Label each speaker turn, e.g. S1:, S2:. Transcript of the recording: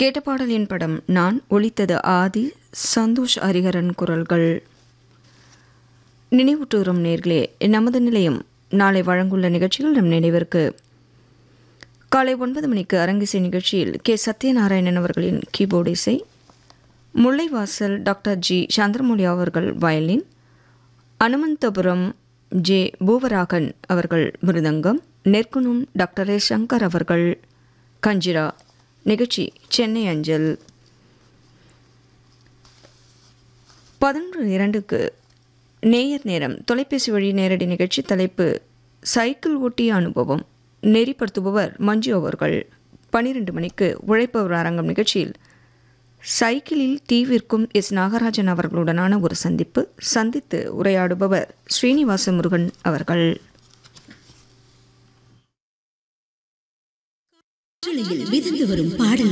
S1: கேட்ட பாடலின் படம் நான் ஒலித்தது ஆதி சந்தோஷ் ஹரிஹரன் குரல்கள் நினைவூட்டுகிறோம் நேர்களே நமது நிலையம் நாளை வழங்குள்ள நிகழ்ச்சிகள் நம் நினைவிற்கு காலை ஒன்பது மணிக்கு அரங்கிசை நிகழ்ச்சியில் கே சத்யநாராயணன் அவர்களின் கீபோர்டு இசை முல்லைவாசல் டாக்டர் ஜி சந்திரமௌலி அவர்கள் வயலின் அனுமந்தபுரம் ஜே பூவராகன் அவர்கள் மிருதங்கம் நெற்குணும் டாக்டர் ஏ சங்கர் அவர்கள் கஞ்சிரா நிகழ்ச்சி சென்னை அஞ்சல் பதினொன்று இரண்டுக்கு நேயர் நேரம் தொலைபேசி வழி நேரடி நிகழ்ச்சி தலைப்பு சைக்கிள் ஓட்டிய அனுபவம் நெறிப்படுத்துபவர் மஞ்சு அவர்கள் பன்னிரெண்டு மணிக்கு உழைப்பவர் அரங்கம் நிகழ்ச்சியில் சைக்கிளில் தீவிற்கும் எஸ் நாகராஜன் அவர்களுடனான ஒரு சந்திப்பு சந்தித்து உரையாடுபவர் ஸ்ரீனிவாச முருகன் அவர்கள்
S2: மிதந்து வரும் பாடல்